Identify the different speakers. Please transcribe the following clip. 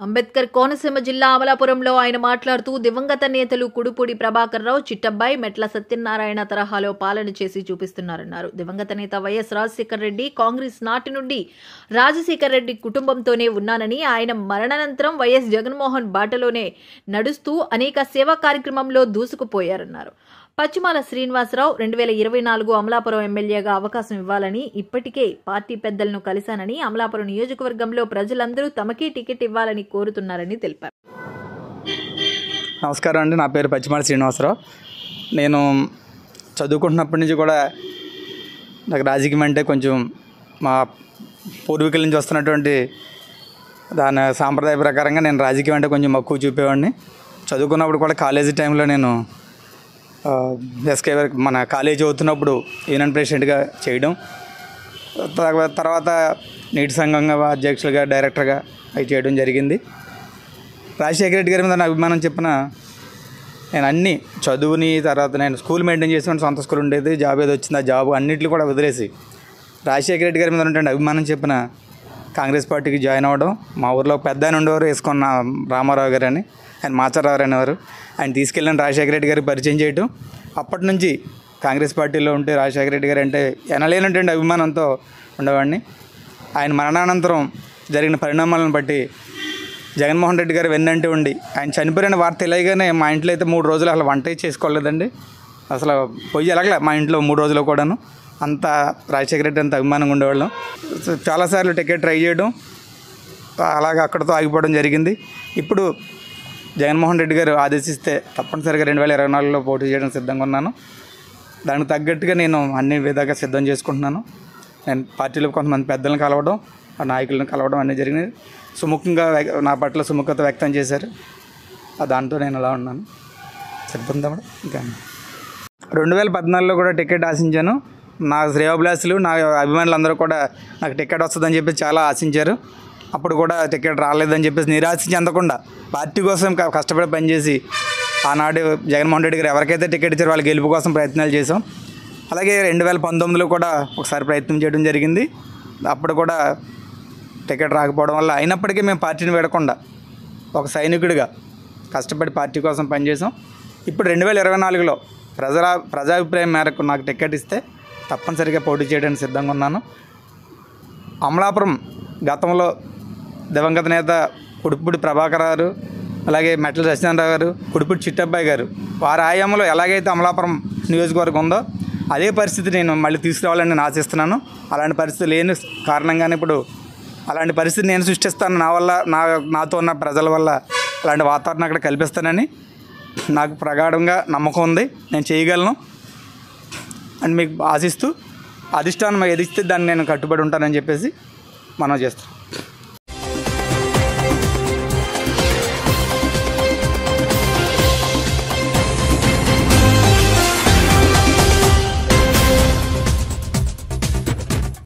Speaker 1: అంబేద్కర్ కోనసీమ జిల్లా అమలాపురంలో ఆయన మాట్లాడుతూ దివంగత నేతలు కుడుపూడి ప్రభాకర్ రావు చిట్టబ్బాయి మెట్ల సత్యనారాయణ తరహాలో పాలన చేసి చూపిస్తున్నారన్నారు దివంగత నేత వైఎస్ రాజశేఖర రెడ్డి కాంగ్రెస్ నాటి నుండి రాజశేఖర రెడ్డి కుటుంబంతోనే ఉన్నానని ఆయన మరణానంతరం వైఎస్ జగన్మోహన్ బాటలోనే నడుస్తూ అనేక సేవా కార్యక్రమంలో దూసుకుపోయారన్నారు పశ్చిమాల శ్రీనివాసరావు రెండు వేల ఇరవై నాలుగు అమలాపురం ఎమ్మెల్యేగా అవకాశం ఇవ్వాలని ఇప్పటికే పార్టీ పెద్దలను కలిశానని అమలాపురం నియోజకవర్గంలో ప్రజలందరూ తమకే టికెట్ ఇవ్వాలని కోరుతున్నారని తెలిపారు
Speaker 2: నమస్కారం అండి నా పేరు పచ్చిమాడి శ్రీనివాసరావు నేను చదువుకుంటున్నప్పటి నుంచి కూడా నాకు రాజకీయం అంటే కొంచెం మా పూర్వీకుల నుంచి వస్తున్నటువంటి దాని సాంప్రదాయ ప్రకారంగా నేను రాజకీయం అంటే కొంచెం మక్కువ చూపేవాడిని చదువుకున్నప్పుడు కూడా కాలేజీ టైంలో నేను ఎస్కే మన కాలేజీ చదువుతున్నప్పుడు యూనియన్ ప్రెసిడెంట్గా చేయడం తర్వా- తర్వాత నీటి సంఘంగా అధ్యక్షులుగా డైరెక్టర్గా అవి చేయడం జరిగింది రాజశేఖర రెడ్డి గారి మీద నా అభిమానం చెప్పిన నేను అన్ని చదువుని తర్వాత నేను స్కూల్ మెయింటైన్ చేసుకుని సొంత స్కూల్ ఉండేది జాబ్ ఏదో వచ్చింది ఆ జాబ్ అన్నింటిలో కూడా వదిలేసి రాజశేఖర రెడ్డి గారి మీద ఉన్నటువంటి అభిమానం చెప్పిన కాంగ్రెస్ పార్టీకి జాయిన్ అవ్వడం మా ఊర్లో ఒక పెద్ద ఆయన ఉండేవారు వేసుకున్న రామారావు గారు అని ఆయన మాచారావు అనేవారు ఆయన తీసుకెళ్ళిన రాజశేఖర రెడ్డి గారికి పరిచయం చేయటం అప్పటి నుంచి కాంగ్రెస్ పార్టీలో ఉంటే రాజశేఖర రెడ్డి గారు అంటే ఎనలేనటువంటి అభిమానంతో ఉండేవాడిని ఆయన మరణానంతరం జరిగిన పరిణామాలను బట్టి జగన్మోహన్ రెడ్డి గారు వెన్నంటే ఉండి ఆయన చనిపోయిన వార్త తెలియగానే మా ఇంట్లో అయితే మూడు రోజులు అసలు వంట చేసుకోలేదండి అసలు పొయ్యి ఎలాగలే మా ఇంట్లో మూడు రోజులు కూడాను అంత రాజశేఖర రెడ్డి అంత అభిమానంగా ఉండేవాళ్ళం సో చాలాసార్లు టికెట్ ట్రై చేయడం అలాగ అక్కడతో ఆగిపోవడం జరిగింది ఇప్పుడు జగన్మోహన్ రెడ్డి గారు ఆదేశిస్తే తప్పనిసరిగా రెండు వేల ఇరవై నాలుగులో పోటీ చేయడం సిద్ధంగా ఉన్నాను దానికి తగ్గట్టుగా నేను అన్ని విధాలుగా సిద్ధం చేసుకుంటున్నాను నేను పార్టీలో కొంతమంది పెద్దలను కలవడం ఆ నాయకులను కలవడం అన్నీ జరిగినాయి సుముఖంగా వ్య- నా పట్ల సుముఖత వ్యక్తం చేశారు ఆ దాంతో నేను అలా ఉన్నాను సరిపోతుందా మేడం ఇంకా రెండు వేల పద్నాలుగులో కూడా టికెట్ ఆశించాను నా శ్రేయోభిలాసులు నా అభిమానులందరూ కూడా నాకు టికెట్ వస్తుందని చెప్పి చాలా ఆశించారు అప్పుడు కూడా టికెట్ రాలేదని చెప్పేసి నిరాశ చెందకుండా పార్టీ కోసం క- కష్టపడి పనిచేసి ఆనాడు జగన్మోహన్ రెడ్డి గారు ఎవరికైతే టికెట్ ఇచ్చారో వాళ్ళ గెలుపు కోసం ప్రయత్నాలు చేసాం అలాగే రెండు వేల పంతొమ్మిదిలో కూడా ఒకసారి ప్రయత్నం చేయడం జరిగింది అప్పుడు కూడా టికెట్ రాకపోవడం వల్ల అయినప్పటికీ మేము పార్టీని విడకుండా ఒక సైనికుడిగా కష్టపడి పార్టీ కోసం పనిచేసాం ఇప్పుడు రెండు వేల ఇరవై నాలుగులో ప్రజల ప్రజాభిప్రాయం మేరకు నాకు టికెట్ ఇస్తే తప్పనిసరిగా పోటీ చేయడానికి సిద్ధంగా ఉన్నాను అమలాపురం గతంలో దివంగత నేత కుడుపుడి ప్రభాకర్ గారు అలాగే మెట్ల సత్యనారాయణ గారు కుడుపుడి చిట్టబ్బాయి గారు వారి ఆయామంలో ఎలాగైతే అమలాపురం నియోజకవర్గం ఉందో అదే పరిస్థితి నేను మళ్ళీ తీసుకురావాలని నేను ఆశిస్తున్నాను అలాంటి పరిస్థితి లేని కారణంగానే ఇప్పుడు అలాంటి పరిస్థితి నేను సృష్టిస్తాను నా వల్ల నా నాతో ఉన్న ప్రజల వల్ల అలాంటి వాతావరణం అక్కడ కల్పిస్తానని నాకు ప్రగాఢంగా నమ్మకం ఉంది నేను చేయగలను అని మీకు ఆశిస్తూ అధిష్టానం ఏది ఇస్తే దాన్ని నేను కట్టుబడి ఉంటానని చెప్పేసి మనం చేస్తాం